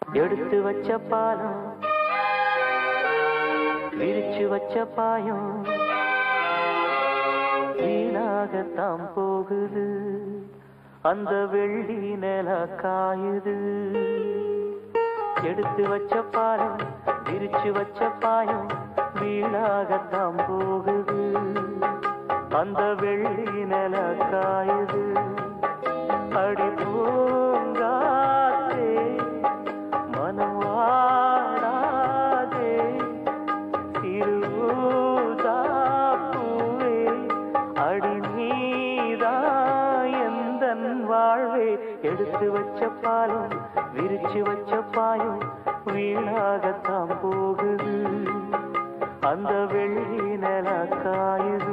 எடுத்து வச்ச பாலம் விரிச்சு வச்ச பாயம் வீணாகத்தான் போகுது அந்த வெள்ளி நில காயுது எடுத்து வச்ச பாலம் விரிச்சு வச்ச பாயம் வீணாகத்தான் போகுது அந்த வெள்ளி நில காயுது அடி பூங்காத்தே மனம் வாடாதே திருவுதாப்பூவே அடி நீதா எந்தன் வாழ்வே எடுத்து வச்ச பாலம் விரிச்சு வச்ச பாயம் வீணாகத்தான் போகுது அந்த வெள்ளி நில காயுது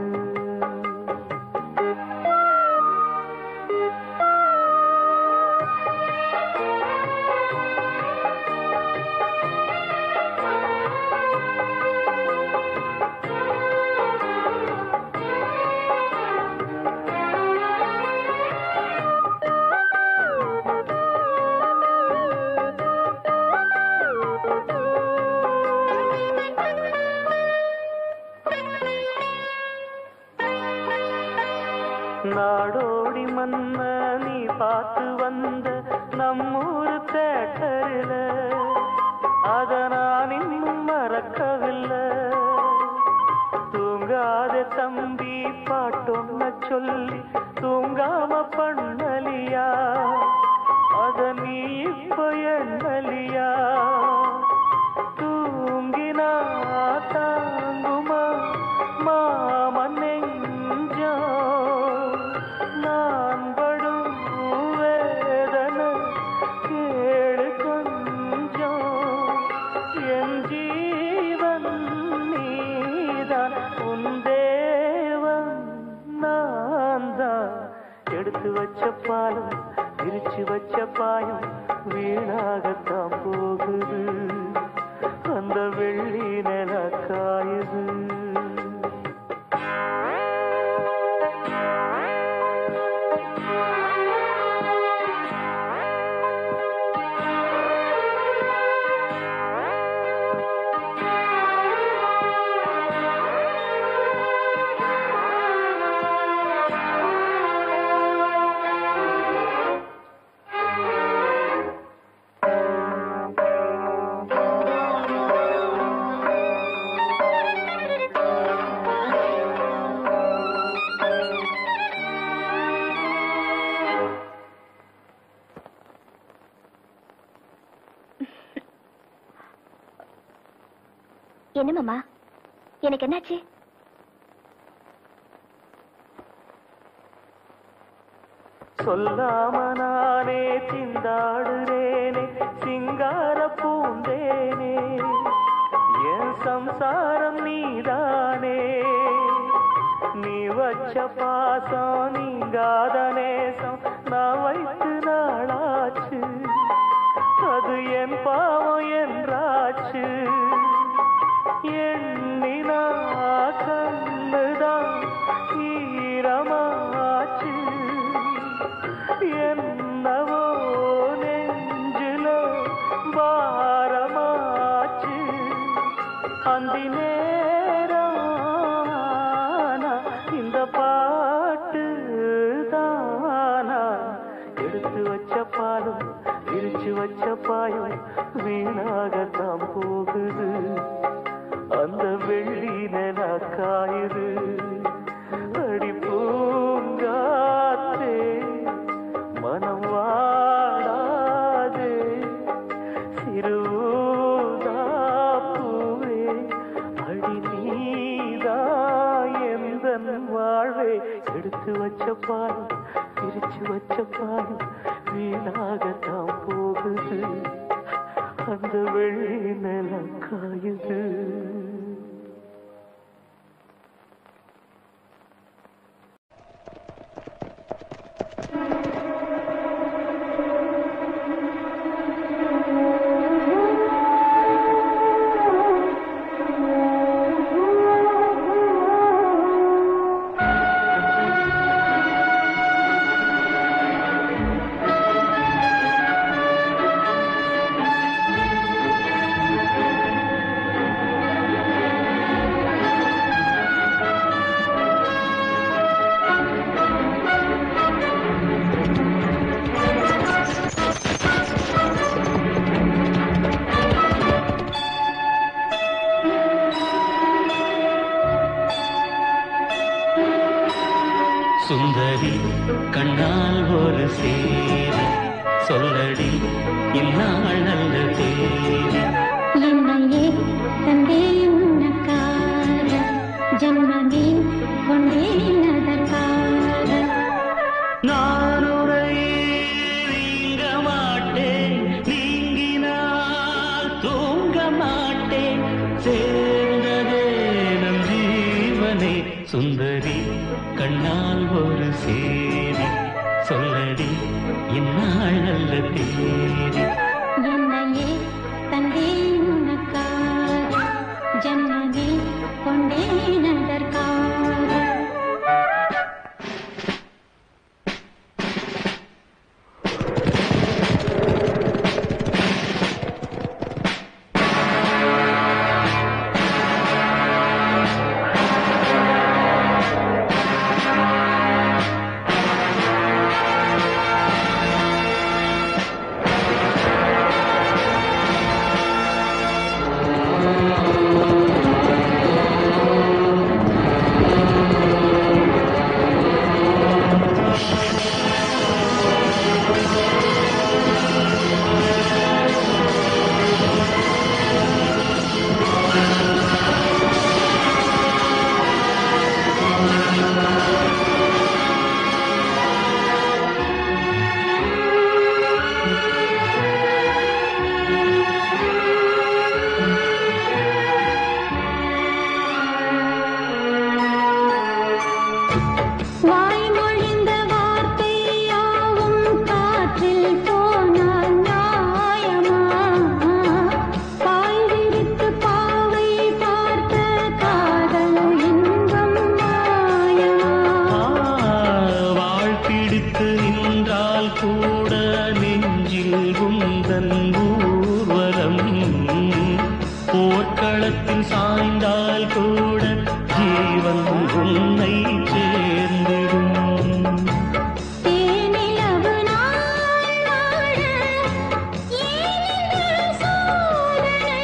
நாடோடி மன்ன நீ பார்த்து வந்த நம்மூரு தேட்டரில அத நான் இன்னும் மறக்கவில்லை தூங்காத தம்பி பாட்டொன்ன சொல்லி தூங்காம பண்ணலியா அத நீ இப்ப எண்ணலியா தூங்கினா தாங்குமா மாமன் நெஞ்சோ நான் படும் வேதனை கேளு கொஞ்சம் என் ஜீவன் நீதான் உன் தேவன் நான் தான் எடுத்து வச்ச பாலம் விரிச்சு வச்ச பாயம் வீணாகத்தான் போகுது அந்த வெள்ளி நில காயுது என்ன மாமா எனக்கு என்னாச்சு சொல்லாம நானே திண்டாடுறேனே சிங்கார பூந்தேனே என் சம்சாரம் நீதானே நீ வச்ச பாசம் நீங்காத நேசம் நான் வைத்து நாளாச்சு அது என் பாவம் என்றாச்சு எண்ணினா கண்ணுதான் ஈரமாச்சு என்னவோ நெஞ்சில பாரமாச்சு அந்தி நேரம் ஆனா இந்த பாட்டு தானா எடுத்து வச்ச பாலும் விரிச்சு வச்ச பாயும் வீணாகத்தான் போகுது அந்த வெள்ளி நில காயுது அடி பூங்காத்தே மனம் வாடாதே சிறுதாப்பூவே அடி நீதா எந்தன் வாழ்வே எடுத்து வச்ச பால் பிரிச்சு வச்ச பால் வீணாகத்தான் போகுது அந்த வெள்ளி நிலம் காயுது ஆ கண்ணால் ஒரு சேரி சொல்லடி இந்நாள் நல்ல தேதி என்னையே தந்தே உனக்காக ஜன்மமே கொண்டேன் அதற்காக நான் உரையே நீங்க மாட்டேன் நீங்கினால் தூங்க மாட்டேன் சேர்ந்ததே நம் ஜீவனே சுந்தரி கண்ணால் ஒரு சேரி சொல்லடி இந்நாள் நல்ல தேதி என்னையே தந்தே உனக்காக ஜன்மமே கொண்டேன் அதற்காக வாய்மொழிந்த வார்த்தை யாவும் காற்றில் போனால் நியாயமா பாய் விரித்து பாவை பார்த்த காதல் இன்பம் மாயமா வாழ்பிடித்து நின்றால் கூட நெஞ்சில் உந்தன் ஊர்வலம் போர்க்களத்தில் சாய்ந்தால் கூட ஜீவன் உன்னை சேர்ந்திடும் தேனிலவு நாள் வாழ ஏனில் சோதனை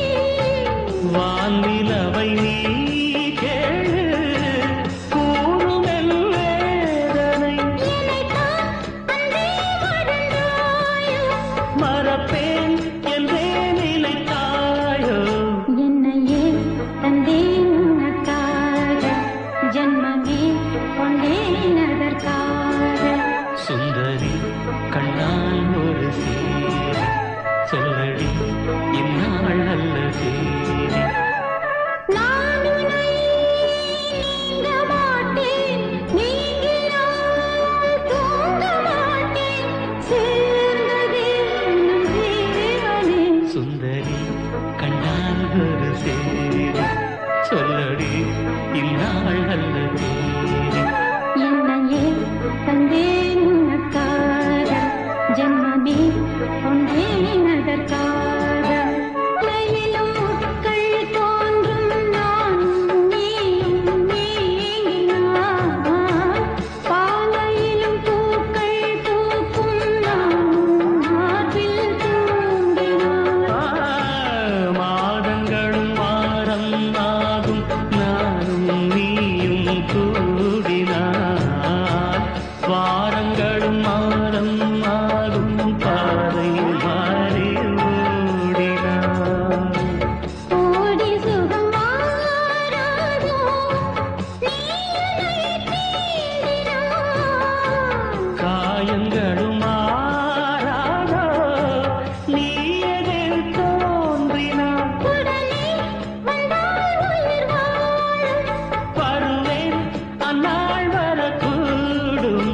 வானிலவை நீ கேளு கூறுமென் வேதனை என்னைத்தான் அன்பே மறந்தாயோ மறப்பேன் என்றே நிலைத்தாயோ என்னையே தந்தேன் உனக்காக ஜன்மமே கொண்டேன் அதற்காக சுந்தரி கண்ணால் ஒரு சேரி சொல்லடி இந்நாள் நல்ல தேதி நான் உன்னை நீங்க மாட்டேன் நீங்கினால் தூங்க மாட்டேன் சேர்ந்ததே நம் ஜீவனே சுந்தரி கண்ணால் ஒரு சேரி சொல்லடி இந்நாள் நல்ல தேதி என்னையே தந்தேன் உனக்காக ஜன்மமே கொண்டேன் அதற்காக மலையிலும் முட்கள் தோன்றும் நானும் நீயும் நீங்கினான் பாலையிலும் பூக்கள் பூக்கும் நானும் மார்பில் தூங்கினான் மாதங்களும் வாரம் ஆகும் நானும் நீயும் கூடினார் வாரங்களும் மாதம் ஆகும் பாதை மாறி ஓடினார் ஓடி சுகம் மாறாதோ நீ என்னை தேடினாய் காயங்களும் மாறாதோ நீ எதில் தோன்றினார் உடனே வந்தால் உயிர் வாழும் வருவேன் அந்நாள் வரக்கூடும்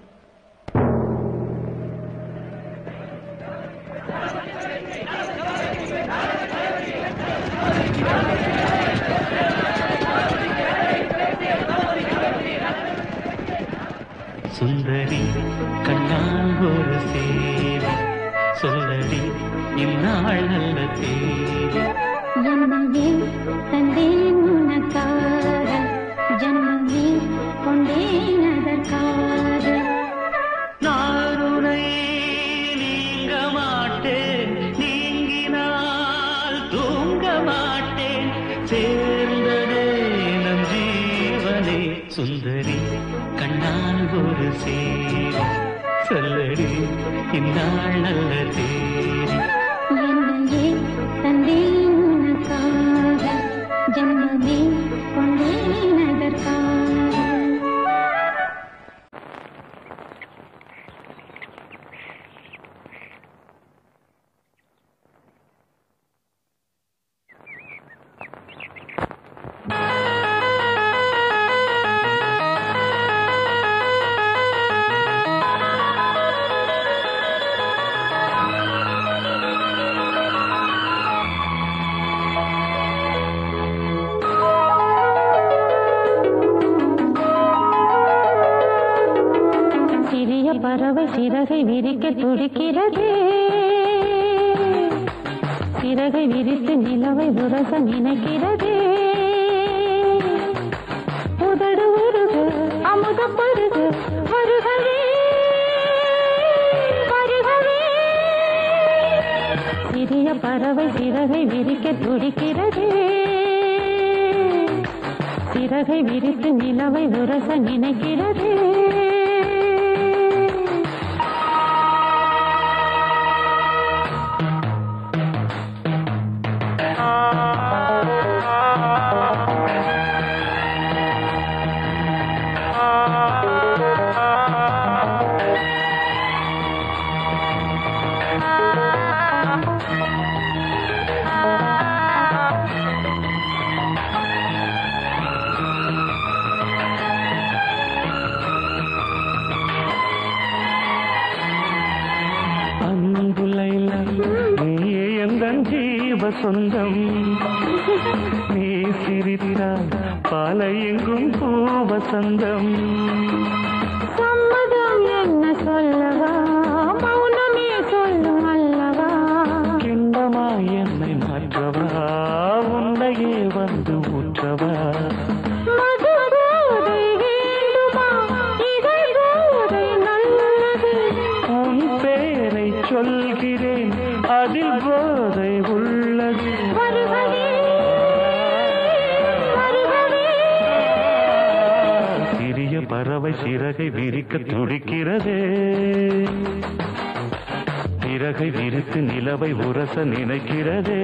சுந்தரி கண்ணால் ஒரு சேரி சொல்லடி இந்நாள் நல்ல தேதி என்னையே தந்தேன் உனக்காக ஜன்மமே கொண்டேன் அதற்காக நான் உன்னை நீங்க மாட்டேன் நீங்கினால் தூங்க மாட்டேன் சேர்ந்ததே நம் ஜீவனே சுந்தரி கண்ணால் ஒரு சேரி சொல்லடி இந்நாள் நல்ல தேதி என்னையே தந்தேன் உனக்காக ஜன்மமே கொண்டேன் அதற்காக சிறிய பறவை சிறகை விரிக்க துடிக்கிறது சிறகை விரித்து நிலவை உரச நினைக்கிறது உதடு உருக அமுத பருக வருகவே வருகவே சிறிய பறவை சிறகை விரிக்க துடிக்கிறது சிறகை விரித்து நிலவை உரச நினைக்கிறது அன்பு லைலா நீயே எந்தன் ஜீவ சொந்தம் நீ சிரித்தால் பாலை எங்கும் பூவசந்தம் சம்மதம் என்ன சொல்லவா மௌனமே சொல்லும் அல்லவா கிண்டமா என்னை மாற்றவா உன்னையே வந்து ஊற்றவா மது போதை வேண்டுமா இதை போதை நல்லது உன் பேரை சொல்கிறேன் அதில் போதை உள்ளது வருகவே வருகவே சிறிய பறவை சிறகை விரிக்க துடிக்கிறதே சிறகை விரித்து நிலவை உரச நினைக்கிறதே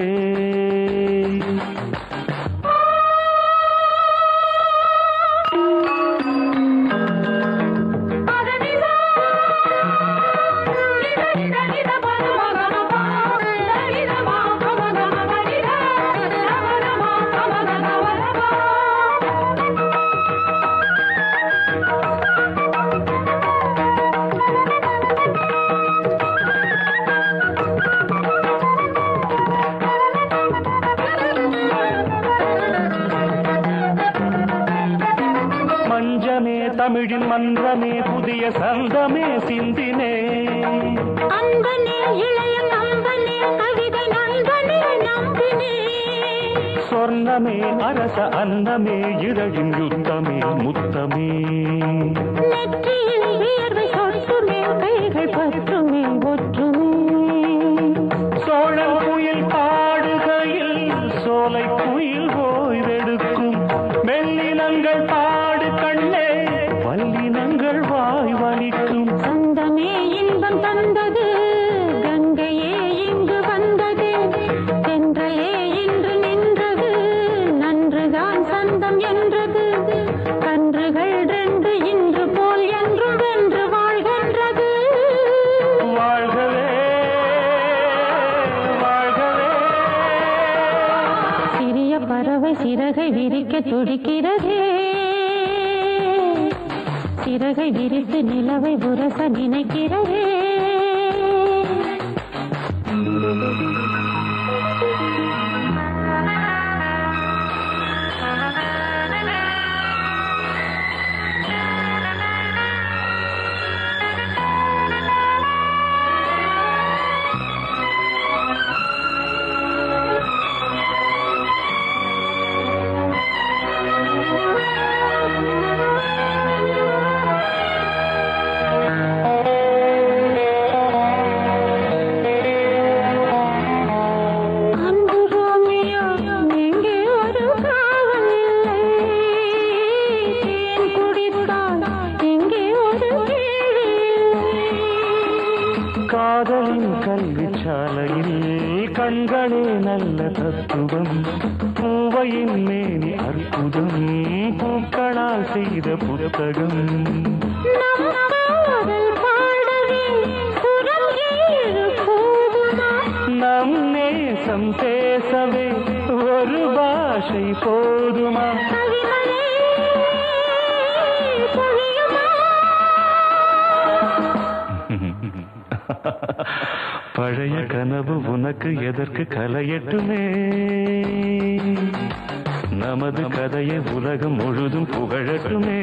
மஞ்சமே தமிழின் மன்றமே புதிய சந்தமே சிந்தினே அன்பனே இளைய நம்பனே கவிதை நண்பனே நம்பினே சொர்ணமே அரச அன்னமே இழகின் யுத்தமே முத்தமே நெற்றியில் வியர்வை சொட்டுமே கைகள் பற்றுமே ஒற்றுமே சோழன் குயில் பாடுகையில் சோலை குயில் ஓய்வெடுக்கும் மெல்லினங்கள் பாடு கண்ணே வல்லினங்கள் வாய் வலிக்கும் சொந்தமே இன்பம் தந்தது கங்கையே இங்கு வந்தது தென்றலே இன்று நின்றது நன்றுதான் சொந்தம் என்றது கன்றுகள் ரெண்டு இன்று போல் என்றும் வென்று வாழ்கின்றது வாழ்கவே வாழ்கவே சிறிய பறவை சிறகை விரிக்க துடிக்கிறதே சிறகை விரித்து நிலவை உரச நினைக்கிறதே ஆ காதலின் கல்வி சாலையில் கண்களே நல்ல தத்துவம் பூவையின் மேனி அற்புதம் பூக்களால் செய்த புத்தகம் நம் காதல் பாடவே குரல் ஏழு போதுமா நம் நேசம் பேசவே ஒரு பாஷை போதுமா கவிமலே பொழியுமா பழைய கனவு உனக்கு எதற்கு கலையட்டுமே நமது கதையை உலகம் முழுதும் புகழட்டுமே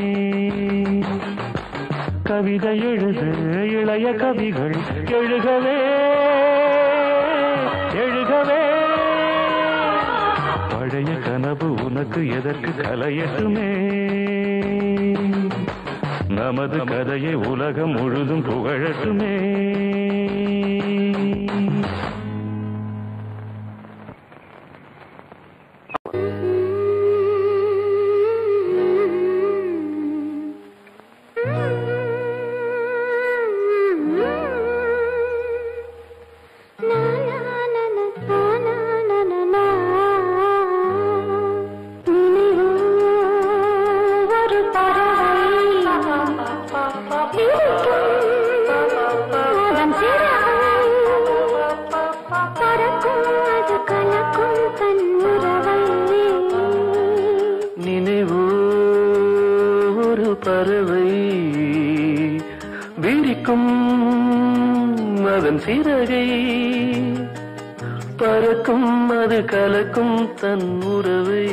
கவிதை எழுது இளைய கவிகள் எழுகவே எழுகவே பழைய கனவு உனக்கு எதற்கு கலையட்டுமே நமது கதையை உலகம் முழுதும் புகழட்டுமே நினைவோ ஒரு பறவை விரிக்கும் அதன் சிறகை பறக்கும் அது கலக்கும் தன் உறவை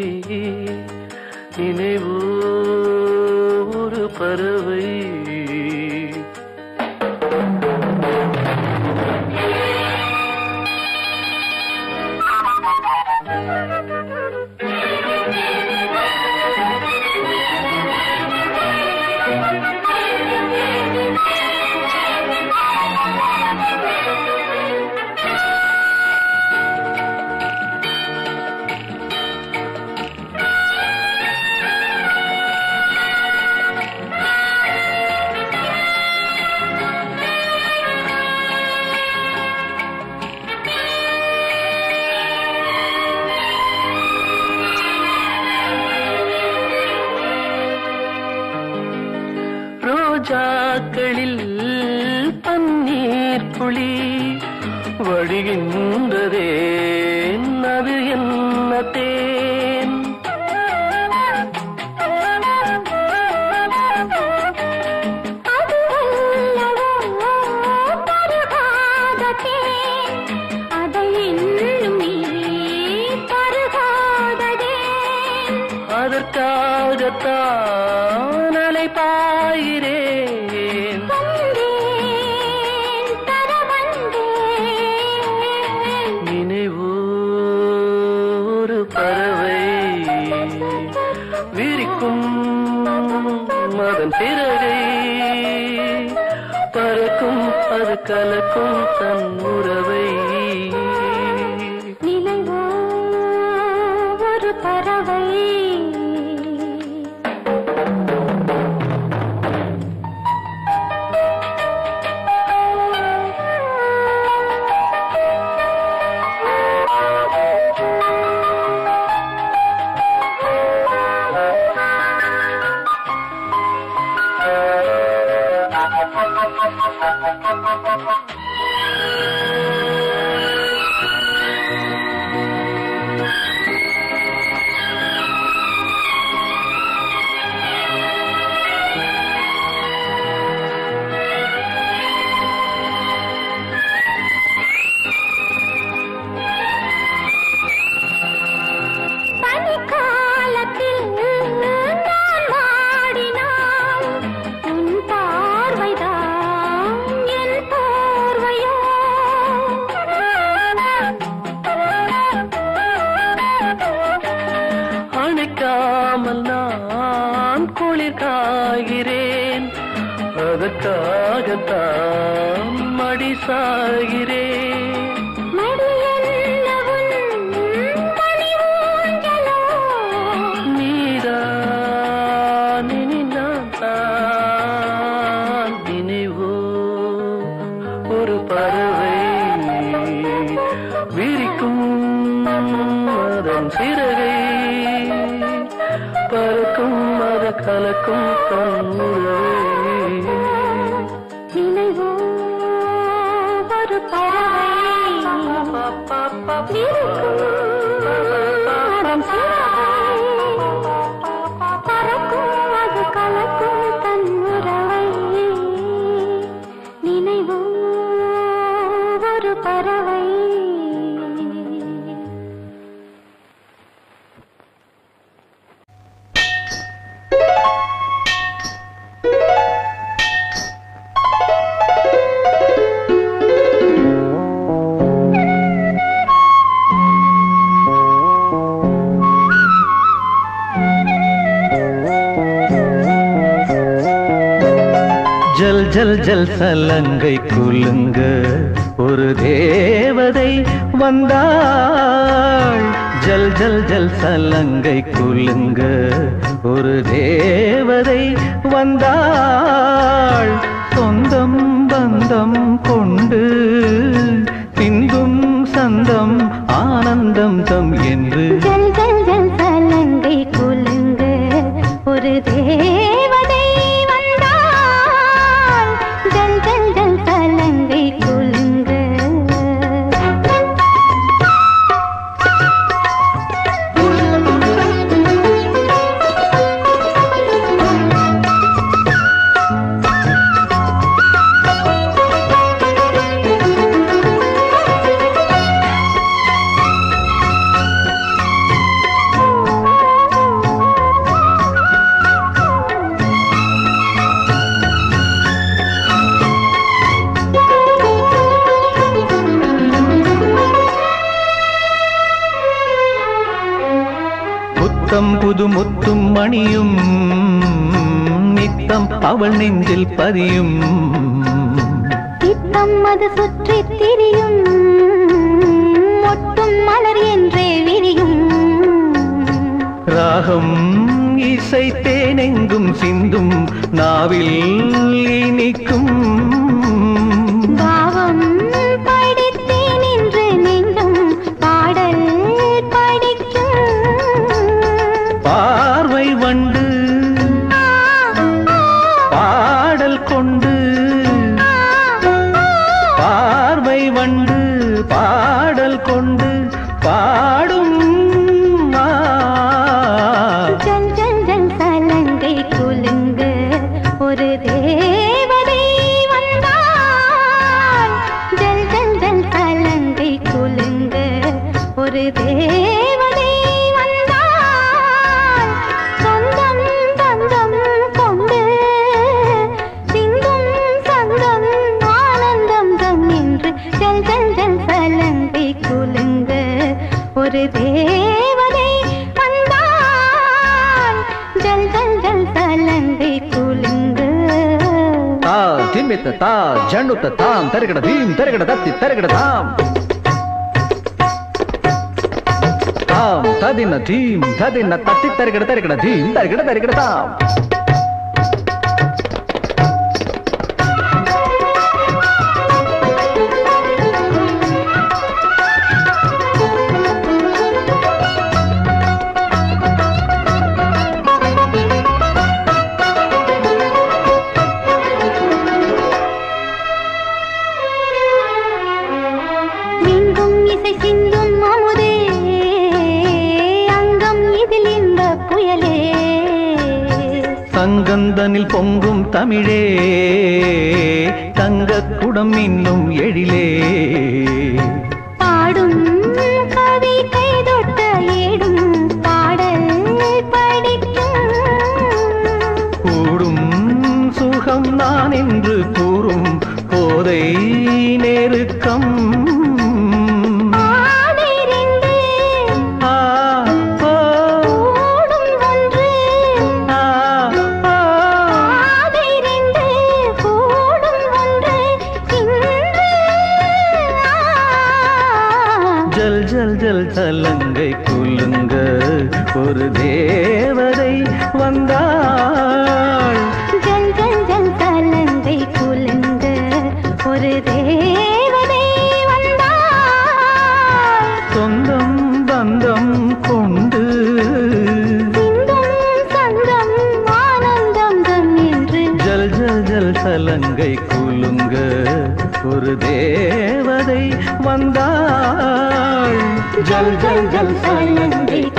நினைவோ ஒரு பறவை ரோஜாக்களில் பன்னீர் புளி வழிகின்றதே அது என்ன தேன் அதற்காகத்தான் அலை பாயிரேன் நினைவோ ஒரு பறவை விரிக்கும் அதன் பிறகை பறக்கும் அது கலக்கும் தன் உறவை ஒரு பறவை பனிக்காலத்தில் நான் வாடினால் உன் பார்வைதான் என் போர்வையோ அணைக்காமல் நான் குளிர் காகிறேன் அதற்காகத்தான் மடி சாகிறேன் மடியென்ன உன் மணி ஊஞ்சலோ நீதான் இனி நான் தான் நினைவோ கலக்கும் தன்னுறவே நினைவோ ஒரு பறவை இருக்கும் பறக்கும் அது கலக்கும் தன் உறவை நினைவோ ஒரு பறவை ஜல் ஜல் ஜல் சலங்கை குலுங்க ஒரு தேவதை வந்தாள் ஜல் ஜல் ஜல் சலங்கை குலுங்க ஒரு தேவதை வந்தாள் சொந்தம் பந்தம் கொண்டு பின்பும் சந்தம் ஆனந்தம் தம் என்று ஜல் ஜல் ஜல் சலங்கை குலுங்க ஒரு தேவதை வந்தாள் ஜல் ஜல் ஜல் சலங்கை குலுங்க புத்தம் புது முத்தும் மணியும் நித்தம் அவள் நெஞ்சில் பதியும் சித்தம் அது சுற்றி திரியும் மொட்டும் மலர் என்றே விரியும் ராகம் இசை தேனெங்கும் சிந்தும் நாவில் இனிக்கும் பாவம் படித்தேன் என்று நெஞ்சும் பாடல் படிக்கும் பார்வை வண்டு பாடல் கொண்டு பார்வை வண்டு பாடல் கொண்டு பாடும் ஆ. ஜல் ஜல் ஜல் சலங்கை குலுங்க ஒரு தேவதை வந்தாள் ஜல் ஜல் ஜல் சலங்கை குலுங்க ஒரு தேவதை வந்தாள் சொந்தம் பந்தம் கொண்டு சிந்தும் சங்கம் ஆனந்தம் தம் என்று ஜல் ஜல் ஜல் சலங்கை குலுங்க ஒரு தேவதை வந்தாள் ஜல் ஜல் ஜல் சலங்கை குலுங்க ತಾ ತಿಮ್ಮಿತ್ತ ತಾ ಜಂಡುತ್ತ ತಾಂ ತರಗಡ ಭೀಮ್ ತರಗಡ ದತ್ತಿ ತರಗಡ ತಾಂ ತಾಂ ತದಿನ ಧೀಮ್ ತದಿನ ತತ್ತಿ ತರಗಡ ತರಗಡ ಧೀಮ್ ತರಗಡ ತರಗಡ ತಾಂ எங்கும் இசை சிந்தும் அமுதே அங்கம் இதில் இந்த புயலே சங்கந்தனில் பொங்கும் தமிழே தங்க குடம் இன்னும் எழிலே பாடும் கவி கைதொட்ட ஏடும் பாடல் படிக்கும் கூடும் சுகம் நான் என்று கூறும் போதை நெருக்கம் பாதை ரெண்டு ஆ, ஓ, கூடும் ஒன்று ஆ, ஓ. பாதை ரெண்டு கூடும் ஒன்று இன்று ஆ. ஜல் ஜல் ஜல் சலங்கை குலுங்க ஒரு தேவதை வந்தாள் ஜல் ஜல் ஜல் சலங்கை குலுங்க ஒரு தேவதை வந்தாள் சொந்தம் பந்தம் கொண்டு சிந்தும் சங்கம் ஆனந்தம் ஒரு தேவதை வந்தாள் ஜல் ஜல் ஜல் சாய் நந்தி